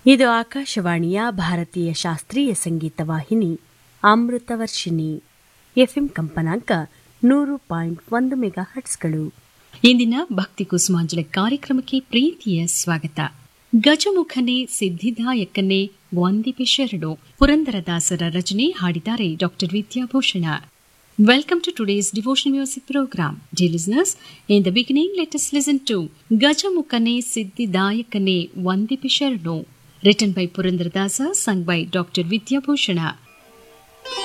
ಇದು ಆಕಾಶವಾಣಿಯ ಭಾರತೀಯ ಶಾಸ್ತ್ರೀಯ ಸಂಗೀತ ವಾಹಿನಿ ಅಮೃತವರ್ಷಿಣಿ ಎಫ್ಎಂ ಕಂಪನಾಂಕ ನೂರು ಪಾಯಿಂಟ್ ಒಂದು ಮೆಗಾ ಹಟ್ಸ್ಗಳು ಇಂದಿನ ಭಕ್ತಿ ಕುಸುಮಾಂಜಲಿ ಕಾರ್ಯಕ್ರಮಕ್ಕೆ ಪ್ರೀತಿಯ ಸ್ವಾಗತ ಗಜಮುಖನೇ ಸಿದ್ಧಿದಾಯಕನೇ ವಂದಿಪೆ ಶರಣು ಪುರಂದರದಾಸರ ರಚನೆ ಹಾಡಿದ್ದಾರೆ doctor Vidyabhushana Welcome to today's devotional music program. Dear listeners, in the beginning, let us listen to Gajamukane Siddhidayakane Vandipi Sharano, written by Purandradasa, sung by Dr. Vidya Bhushana.